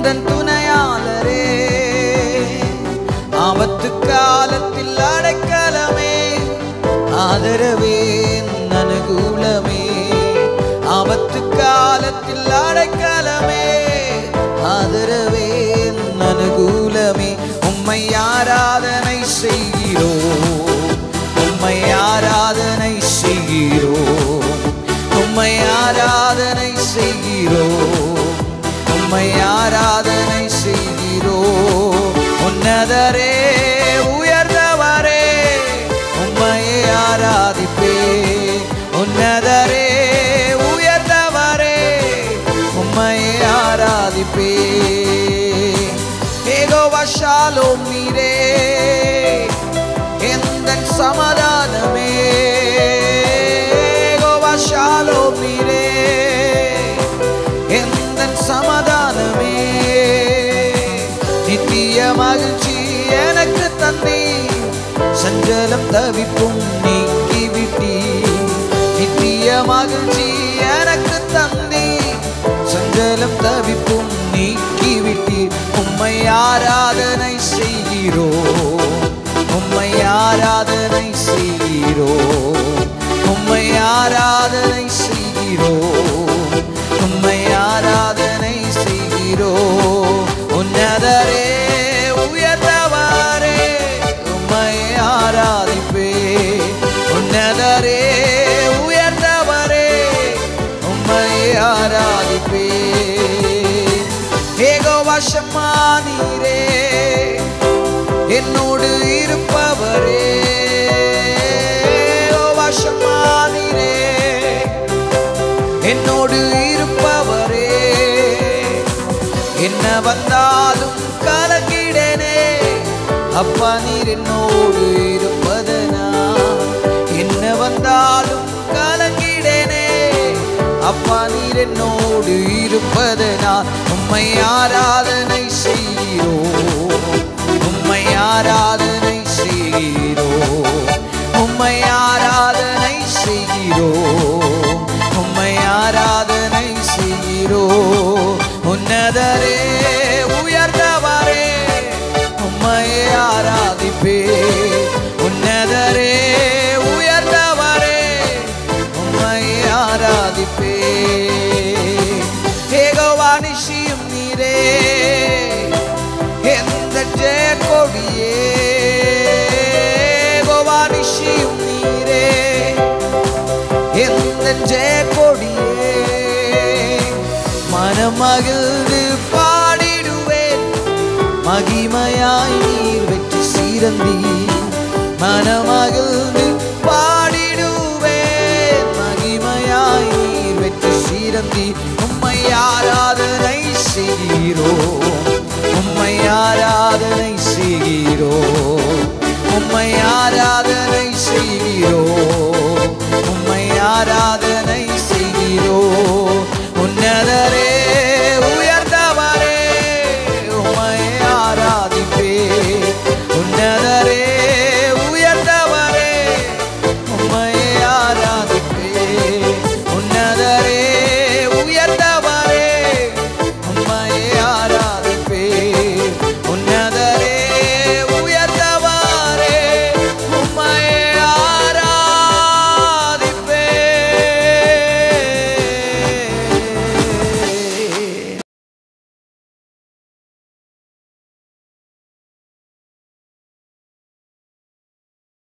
எந்த துணையாளரே ஆபத்து காலத்தில் அடைக்கலமே ஆதரவே அனுகூலமே ஆபத்து காலத்தில் அடைக்கலமே ஆதரவே அனுகூலமே உம்மை ஆராதனை செய்கிறோம் உம்மை ஆராதனை செய்கிறோம் உம்மை ஆராதனை செய்கிறோம் உம்மை ஆராதனை செய்கிறோம் உன்னதரே உயர்ந்தவரே உம்மையை ஆராதிப்பே உன்னதரே உயர்ந்தவரே உம்மையை ஆராதிப்பே ஏகோவா ஷாலோம் நீரே எந்த சமாதானமே ஏகோவா ஷாலோம் நீரே எந்த சமாதானமே நித்திய மகிழ்ச்சி எனக்கு தந்தி சஞ்சலம் தவிப்பும் நீக்கி விட்டி நித்திய மகிழ்ச்சி எனக்கு தந்தி சஞ்சலம் தவிப்பும் நீக்கி விட்டி உம்மை ஆராதனை செய்கிறோம் உம்மை ஆராதனை செய்கிறோம் உம்மை ஆராதனை செய்கிறோம் உம்மை ஆராதனை செய்கிறோம் உன்னதரே உயர்ந்தவரே உம்மை ஆராதிப்பே உன்னதரே உயர்ந்தவரே உம்மை ஆராதிப்பே ஏகோ வசமா நீரே என்னோடு இருப்பவரே ஏகோ வசமா நீரே என்னோடு இருப்பவரே என்ன வந்தாலும் கலங்கிடனே அப்பா நீர் என்னோடு இருப்பதனா என்ன வந்தாலும் கலங்கிடனே அப்பா நீர் என்னோடு இருப்பதனா உம்மை ஆராதனை செய்கிறோம் உம்மை ஆராதனை செய்கிறோம் உம்மை ஆராதனை செய்கிறோம் உம்மை ஆராதனை செய்கிறோம் உன்னதரே உயர்ந்தவரே உம்மை ஆராதிப்பே உன்னதரே உயர்ந்தவரே உம்மை ஆராதிப்பே ஏகோவானிஷியும் நீரே எந்த ஜெய கொடியே ஏகோவானிஷியும் நீரே எந்த ஜெய கொடியே மனமகிழ்ந்து பாடிடுவேன் மகிமையாய் நீர் வெற்றி சீரந்தி மனமகிழ்ந்து பாடிடுவேன் மகிமையாய் நீர் வெற்றி சீரந்தி உம்மை ஆராதனை செய்கிறோம் உம்மை ஆராதனை செய்கிறோம் உம்மை